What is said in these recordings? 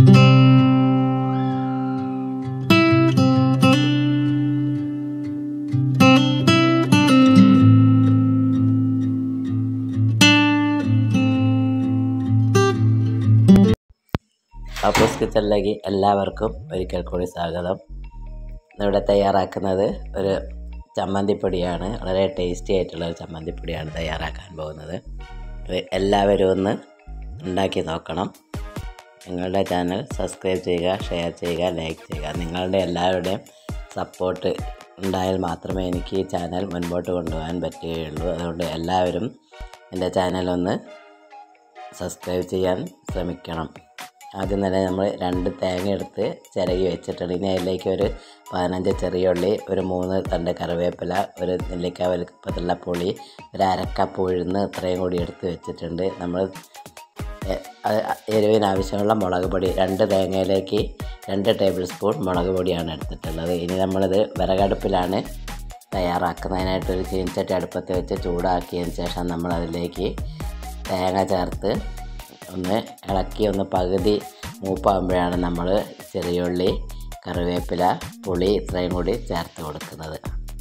അപ്പൂസ് കിച്ചണിലേക്ക് എല്ലാവർക്കും ഒരിക്കൽ കൂടി സ്വാഗതം ഇന്നിവിടെ തയ്യാറാക്കുന്നത് ഒരു ചമ്മന്തിപ്പൊടിയാണ് വളരെ ടേസ്റ്റി ആയിട്ടുള്ള ഒരു ചമ്മന്തിപ്പൊടിയാണ് തയ്യാറാക്കാൻ പോകുന്നത് ഇത് എല്ലാവരും ഒന്ന് ഉണ്ടാക്കി നോക്കണം നിങ്ങളുടെ ചാനൽ സബ്സ്ക്രൈബ് ചെയ്യുക ഷെയർ ചെയ്യുക ലൈക്ക് ചെയ്യുക നിങ്ങളുടെ എല്ലാവരുടെയും സപ്പോർട്ട് ഉണ്ടായാൽ മാത്രമേ എനിക്ക് ഈ ചാനൽ മുൻപോട്ട് കൊണ്ടുപോകാൻ പറ്റുകയുള്ളൂ അതുകൊണ്ട് എല്ലാവരും എൻ്റെ ചാനലൊന്ന് സബ്സ്ക്രൈബ് ചെയ്യാൻ ശ്രമിക്കണം ആദ്യം തന്നെ നമ്മൾ രണ്ട് തേങ്ങ എടുത്ത് ചിരകി വെച്ചിട്ടുണ്ട് ഇനി അതിലേക്ക് ഒരു പതിനഞ്ച് ചെറിയ ഉള്ളി ഒരു മൂന്ന് തണ്ട് കറിവേപ്പില ഒരു നെല്ലിക്ക വലുപ്പത്തിലുള്ള പുളി ഒരു അരക്കപ്പ് ഉഴുന്ന് ഇത്രയും കൂടി എടുത്ത് വെച്ചിട്ടുണ്ട് നമ്മൾ എ- അത് എരിവിന് ആവശ്യമുള്ള മുളക് പൊടി രണ്ട് തേങ്ങയിലേക്ക് രണ്ട് ടേബിൾ സ്പൂൺ മുളക് പൊടിയാണ് എടുത്തിട്ടുള്ളത് ഇനി നമ്മളിത് വിറകടുപ്പിലാണ് തയ്യാറാക്കുന്നതിനായിട്ടൊരു ചീനച്ചട്ടി അടുപ്പത്ത് വെച്ച് ചൂടാക്കിയതിന് ശേഷം നമ്മൾ അതിലേക്ക് തേങ്ങ ചേർത്ത് ഒന്ന് ഇളക്കി ഒന്ന് പകുതി മൂപ്പാകുമ്പോഴാണ് നമ്മൾ ചെറിയുള്ളി കറിവേപ്പില പുളി ഇത്രയും കൂടി ചേർത്ത് കൊടുക്കുന്നത്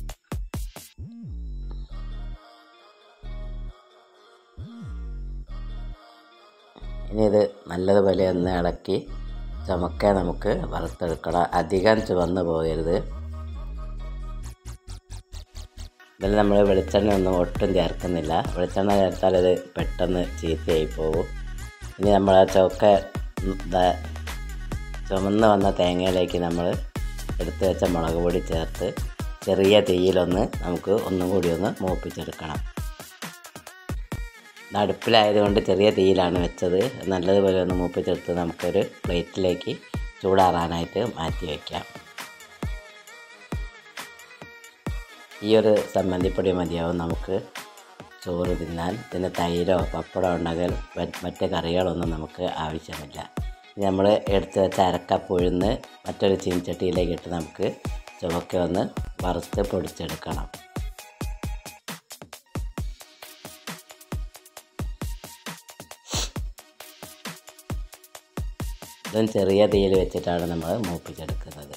ഇനി ഇത് നല്ലതുപോലെ ഒന്ന് ഇളക്കി ചുമക്കെ നമുക്ക് വറുത്തെടുക്കണം അധികം ചുവന്ന് പോകരുത് ഇതിൽ നമ്മൾ വെളിച്ചെണ്ണ ഒന്നും ഒട്ടും ചേർക്കുന്നില്ല വെളിച്ചെണ്ണ ചേർത്താൽ ഇത് പെട്ടെന്ന് ചീത്തയായി പോകും ഇനി നമ്മൾ ആ ചുവക്ക ദ- ചുമന്ന് വന്ന തേങ്ങയിലേക്ക് നമ്മൾ എടുത്തു വെച്ച മുളക് പൊടി ചേർത്ത് ചെറിയ തീയിലൊന്ന് നമുക്ക് ഒന്നും കൂടി ഒന്ന് മൂപ്പിച്ചെടുക്കണം ഇത് അടുപ്പിലായതുകൊണ്ട് ചെറിയ തീയിലാണ് വെച്ചത് നല്ലതുപോലെ ഒന്ന് മൂപ്പിച്ചെടുത്ത് നമുക്കൊരു പ്ലേറ്റിലേക്ക് ചൂടാറാനായിട്ട് മാറ്റി വയ്ക്കാം ഈ ഒരു സമ്മന്തിപ്പൊടി മതിയാവും നമുക്ക് ചോറ് തിന്നാൻ പിന്നെ തൈരോ പപ്പടമോ ഉണ്ടെങ്കിൽ മറ്റ് മറ്റ് കറികളൊന്നും നമുക്ക് ആവശ്യമില്ല ഇനി നമ്മൾ എടുത്ത് വെച്ച അരക്കപ്പ് ഉഴുന്ന് മറ്റൊരു ചീനച്ചട്ടിയിലേക്ക് ഇട്ട് നമുക്ക് ചുവക്കെ ഒന്ന് വറുത്ത് പൊടിച്ചെടുക്കണം ഇതും ചെറിയ തീയിൽ വെച്ചിട്ടാണ് നമ്മൾ മൂപ്പിച്ചെടുക്കുന്നത്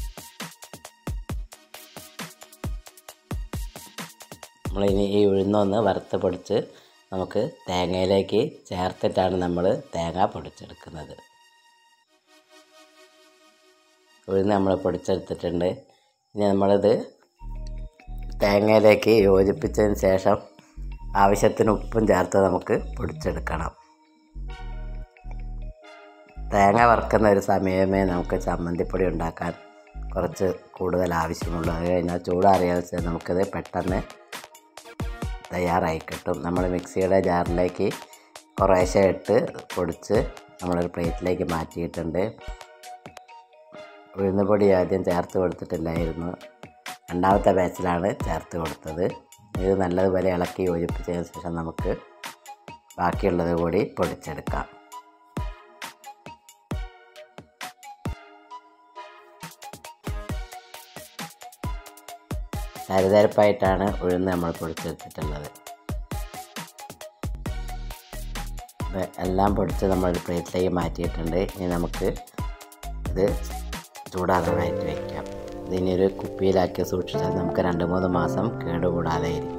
നമ്മളിനി ഈ ഉഴുന്നൊന്ന് വറുത്ത് പൊടിച്ച് നമുക്ക് തേങ്ങയിലേക്ക് ചേർത്തിട്ടാണ് നമ്മൾ തേങ്ങ പൊടിച്ചെടുക്കുന്നത് ഉഴുന്ന് നമ്മൾ പൊടിച്ചെടുത്തിട്ടുണ്ട് ഇനി നമ്മളിത് തേങ്ങയിലേക്ക് യോജിപ്പിച്ചതിന് ശേഷം ആവശ്യത്തിന് ഉപ്പും ചേർത്ത് നമുക്ക് പൊടിച്ചെടുക്കണം തേങ്ങ വറുക്കുന്ന ഒരു സമയമേ നമുക്ക് ചമ്മന്തിപ്പൊടി ഉണ്ടാക്കാൻ കുറച്ച് കൂടുതൽ ആവശ്യമുള്ളൂ അത് കഴിഞ്ഞാൽ ചൂടാറിയാൽ വെച്ചാൽ നമുക്കിത് പെട്ടെന്ന് തയ്യാറായി കിട്ടും നമ്മൾ മിക്സിയുടെ ജാറിലേക്ക് കുറേശ്ശെ ഇട്ട് പൊടിച്ച് നമ്മളൊരു പ്ലേറ്റിലേക്ക് മാറ്റിയിട്ടുണ്ട് ഉഴുന്ന് പൊടി ആദ്യം ചേർത്ത് കൊടുത്തിട്ടില്ലായിരുന്നു രണ്ടാമത്തെ ബാച്ചിലാണ് ചേർത്ത് കൊടുത്തത് ഇത് നല്ലതുപോലെ ഇളക്കി യോജിപ്പിച്ചതിന് ശേഷം നമുക്ക് ബാക്കിയുള്ളത് കൂടി പൊടിച്ചെടുക്കാം തരിതരപ്പായിട്ടാണ് ഉഴുന്ന് നമ്മൾ പൊടിച്ചെടുത്തിട്ടുള്ളത് ഇത് എല്ലാം പൊടിച്ച് നമ്മൾ ഒരു പ്ലേറ്റിലേക്ക് മാറ്റിയിട്ടുണ്ട് ഇനി നമുക്ക് ഇത് ചൂടാറാനായിട്ട് വയ്ക്കാം ഇതിനി ഒരു കുപ്പിയിലാക്കി സൂക്ഷിച്ചാൽ നമുക്ക് രണ്ട് മൂന്ന് മാസം കേടുകൂടാതെ ഇരിക്കും